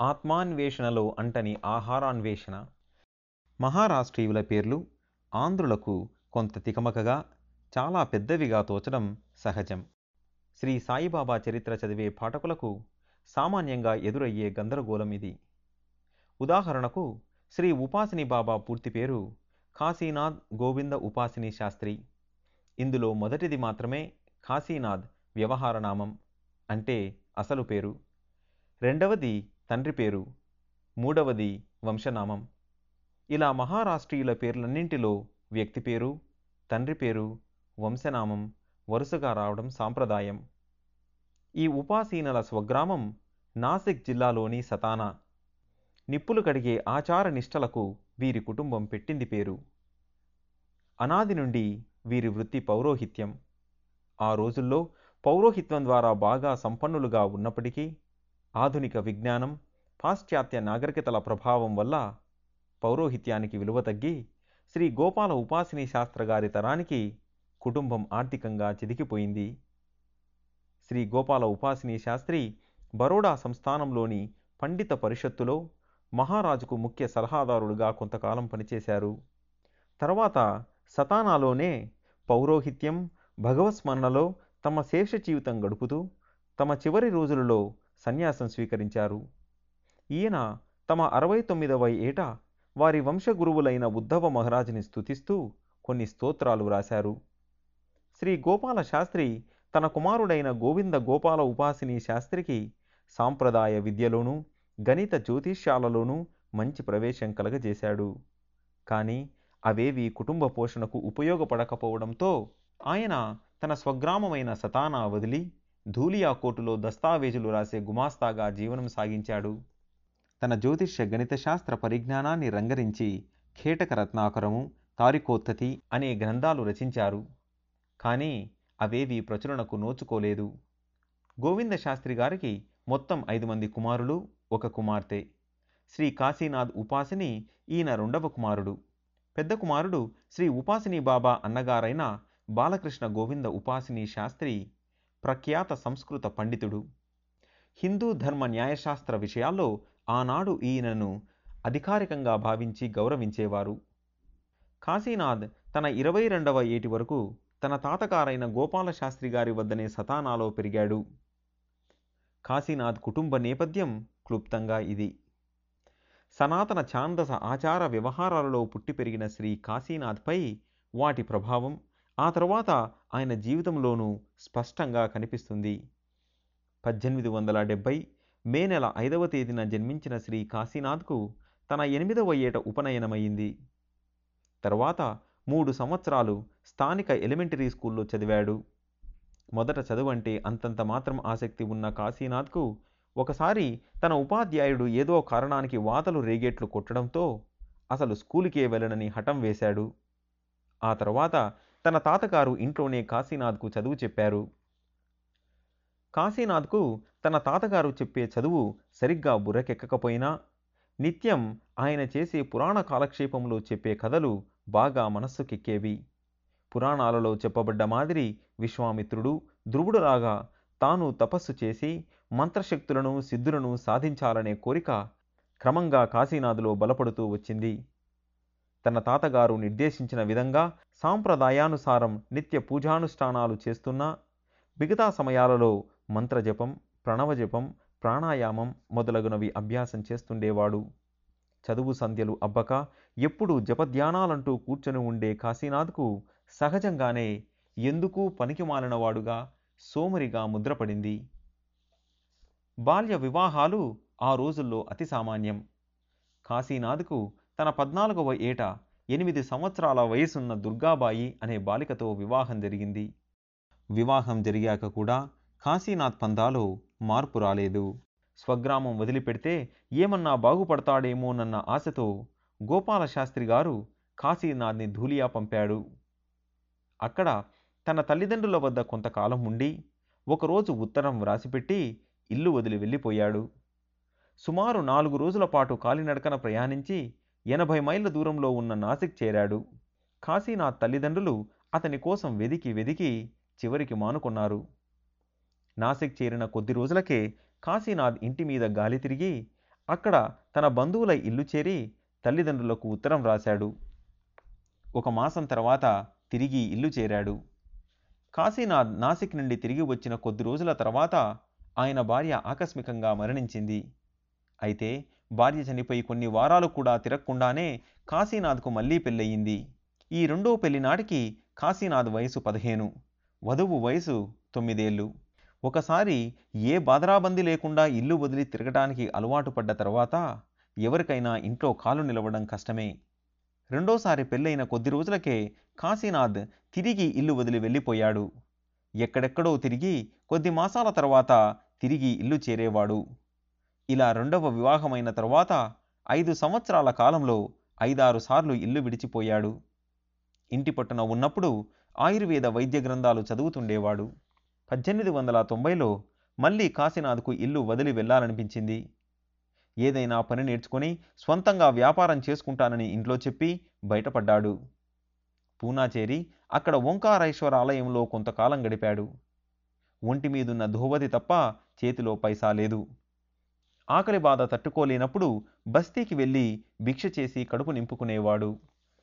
ఆత్మాన్వేషణలో అంటని ఆహారాన్వేషణ మహారాష్ట్రీయుల పేర్లు ఆంధ్రులకు కొంత తికమకగా చాలా పెద్దవిగా తోచడం సహజం శ్రీ సాయిబాబా చరిత్ర చదివే పాఠకులకు సామాన్యంగా ఎదురయ్యే గందరగోళం ఇది ఉదాహరణకు శ్రీ ఉపాసిని బాబా పూర్తి పేరు కాశీనాథ్ గోవింద ఉపాసిని శాస్త్రి ఇందులో మొదటిది మాత్రమే కాశీనాథ్ వ్యవహారనామం అంటే అసలు పేరు రెండవది తండ్రి పేరు మూడవది వంశనామం ఇలా మహారాష్ట్రీయుల పేర్లన్నింటిలో వ్యక్తి పేరు తండ్రి పేరు వంశనామం వరుసగా రావడం సాంప్రదాయం ఈ ఉపాసీనల స్వగ్రామం నాసిక్ జిల్లాలోని సతానా నిప్పులు కడిగే ఆచార నిష్టలకు వీరి కుటుంబం పెట్టింది పేరు అనాది నుండి వీరి వృత్తి పౌరోహిత్యం ఆ రోజుల్లో పౌరోహిత్వం ద్వారా బాగా సంపన్నులుగా ఉన్నప్పటికీ ఆధునిక విజ్ఞానం పాశ్చాత్య నాగరికతల ప్రభావం వల్ల పౌరోహిత్యానికి విలువ తగ్గి శ్రీ గోపాల ఉపాసిని శాస్త్రగారి తరానికి కుటుంబం ఆర్థికంగా చిదికిపోయింది శ్రీ గోపాల ఉపాసిని శాస్త్రి బరోడా సంస్థానంలోని పండిత పరిషత్తులో మహారాజుకు ముఖ్య సలహాదారుడుగా కొంతకాలం పనిచేశారు తర్వాత సతానాలోనే పౌరోహిత్యం భగవత్స్మరణలో తమ శేష జీవితం గడుపుతూ తమ చివరి రోజులలో సన్యాసం స్వీకరించారు ఈయన తమ అరవై తొమ్మిదవ ఏట వారి వంశగురువులైన ఉద్ధవ మహారాజుని స్తుతిస్తూ కొన్ని స్తోత్రాలు వ్రాశారు శ్రీ గోపాల శాస్త్రి తన కుమారుడైన గోవింద గోపాల ఉపాసిని శాస్త్రికి సాంప్రదాయ విద్యలోనూ గణిత జ్యోతిష్యాలలోనూ మంచి ప్రవేశం కలగజేశాడు కానీ అవేవి కుటుంబ పోషణకు ఉపయోగపడకపోవడంతో ఆయన తన స్వగ్రామమైన సతానా వదిలి ధూలియా కోర్టులో దస్తావేజులు రాసే గుమాస్తాగా జీవనం సాగించాడు తన జ్యోతిష్య గణిత శాస్త్ర పరిజ్ఞానాన్ని రంగరించి ఖేటక రత్నాకరము తారికోత్తతి అనే గ్రంథాలు రచించారు కానీ అవేవి ప్రచురణకు నోచుకోలేదు గోవింద శాస్త్రి గారికి మొత్తం ఐదు మంది కుమారులు ఒక కుమార్తె శ్రీ కాశీనాథ్ ఉపాసిని ఈయన రెండవ కుమారుడు పెద్ద కుమారుడు శ్రీ ఉపాసిని బాబా అన్నగారైన బాలకృష్ణ గోవింద ఉపాసిని శాస్త్రి ప్రఖ్యాత సంస్కృత పండితుడు హిందూ ధర్మ న్యాయశాస్త్ర విషయాల్లో ఆనాడు ఈయనను అధికారికంగా భావించి గౌరవించేవారు కాశీనాథ్ తన ఇరవై రెండవ ఏటి వరకు తన తాతగారైన గోపాల శాస్త్రి గారి వద్దనే సతానాలో పెరిగాడు కాశీనాథ్ కుటుంబ నేపథ్యం క్లుప్తంగా ఇది సనాతన ఛాందస ఆచార వ్యవహారాలలో పుట్టి పెరిగిన శ్రీ కాశీనాథ్పై వాటి ప్రభావం ఆ తరువాత ఆయన జీవితంలోనూ స్పష్టంగా కనిపిస్తుంది పద్దెనిమిది వందల డెబ్బై మే నెల ఐదవ తేదీన జన్మించిన శ్రీ కాశీనాథ్కు తన ఎనిమిదవ ఏట ఉపనయనమైంది తర్వాత మూడు సంవత్సరాలు స్థానిక ఎలిమెంటరీ స్కూల్లో చదివాడు మొదట చదువంటే అంతంత మాత్రం ఆసక్తి ఉన్న కాశీనాథ్కు ఒకసారి తన ఉపాధ్యాయుడు ఏదో కారణానికి వాతలు రేగేట్లు కొట్టడంతో అసలు స్కూలుకే వెళ్ళనని హఠం వేశాడు ఆ తర్వాత తన తాతగారు ఇంట్లోనే కాశీనాథ్కు చదువు చెప్పారు కాశీనాథ్కు తన తాతగారు చెప్పే చదువు సరిగ్గా బుర్రకెక్కకపోయినా నిత్యం ఆయన చేసే పురాణ కాలక్షేపంలో చెప్పే కథలు బాగా మనస్సుకెక్కేవి పురాణాలలో చెప్పబడ్డ మాదిరి విశ్వామిత్రుడు ధ్రువుడులాగా తాను తపస్సు చేసి మంత్రశక్తులను సిద్ధులను సాధించాలనే కోరిక క్రమంగా కాశీనాథులో బలపడుతూ వచ్చింది తన తాతగారు నిర్దేశించిన విధంగా సాంప్రదాయానుసారం నిత్య పూజానుష్ఠానాలు చేస్తున్నా మిగతా సమయాలలో మంత్రజపం ప్రణవజపం ప్రాణాయామం మొదలగునవి అభ్యాసం చేస్తుండేవాడు చదువు సంధ్యలు అబ్బక ఎప్పుడూ జపధ్యానాలంటూ కూర్చొని ఉండే కాశీనాథ్కు సహజంగానే ఎందుకు పనికిమాలినవాడుగా సోమరిగా ముద్రపడింది బాల్య వివాహాలు ఆ రోజుల్లో అతి సామాన్యం కాశీనాథ్కు తన పద్నాలుగవ ఏట ఎనిమిది సంవత్సరాల వయసున్న దుర్గాబాయి అనే బాలికతో వివాహం జరిగింది వివాహం జరిగాక కూడా కాశీనాథ్ పందాలో మార్పు రాలేదు స్వగ్రామం వదిలిపెడితే ఏమన్నా బాగుపడతాడేమోనన్న ఆశతో గోపాల శాస్త్రి గారు కాశీనాథ్ని ధూలియా పంపాడు అక్కడ తన తల్లిదండ్రుల వద్ద కొంతకాలం ఉండి ఒకరోజు ఉత్తరం వ్రాసిపెట్టి ఇల్లు వదిలి వెళ్ళిపోయాడు సుమారు నాలుగు రోజుల పాటు కాలినడకన ప్రయాణించి ఎనభై మైళ్ళ దూరంలో ఉన్న నాసిక్ చేరాడు కాశీనాథ్ తల్లిదండ్రులు అతని కోసం వెదికి వెదికి చివరికి మానుకున్నారు నాసిక్ చేరిన కొద్ది రోజులకే కాశీనాథ్ ఇంటి మీద గాలి తిరిగి అక్కడ తన బంధువుల ఇల్లు చేరి తల్లిదండ్రులకు ఉత్తరం రాశాడు ఒక మాసం తర్వాత తిరిగి ఇల్లు చేరాడు కాశీనాథ్ నాసిక్ నుండి తిరిగి వచ్చిన కొద్ది రోజుల తర్వాత ఆయన భార్య ఆకస్మికంగా మరణించింది అయితే భార్య చనిపోయి కొన్ని వారాలు కూడా తిరగకుండానే కాశీనాథ్కు మళ్ళీ పెళ్ళయింది ఈ రెండో పెళ్లి నాటికి కాశీనాథ్ వయసు పదిహేను వధువు వయసు తొమ్మిదేళ్ళు ఒకసారి ఏ బాధరాబంది లేకుండా ఇల్లు వదిలి తిరగడానికి అలవాటు పడ్డ తర్వాత ఎవరికైనా ఇంట్లో కాలు నిలవడం కష్టమే రెండోసారి పెళ్ళైన కొద్ది రోజులకే కాశీనాథ్ తిరిగి ఇల్లు వదిలి వెళ్ళిపోయాడు ఎక్కడెక్కడో తిరిగి కొద్ది మాసాల తర్వాత తిరిగి ఇల్లు చేరేవాడు ఇలా రెండవ వివాహమైన తరువాత ఐదు సంవత్సరాల కాలంలో ఐదారు సార్లు ఇల్లు విడిచిపోయాడు ఇంటి పట్టున ఉన్నప్పుడు ఆయుర్వేద వైద్య గ్రంథాలు చదువుతుండేవాడు పద్దెనిమిది వందల తొంభైలో మళ్ళీ కాశీనాథ్కు ఇల్లు వదిలి వెళ్ళాలనిపించింది ఏదైనా పని నేర్చుకొని స్వంతంగా వ్యాపారం చేసుకుంటానని ఇంట్లో చెప్పి బయటపడ్డాడు పూనా చేరి అక్కడ ఓంకారేశ్వర ఆలయంలో కొంతకాలం గడిపాడు ఒంటి మీదున్న ధోవతి తప్ప చేతిలో పైసా లేదు ఆకలి బాధ తట్టుకోలేనప్పుడు బస్తీకి వెళ్ళి భిక్ష చేసి కడుపు నింపుకునేవాడు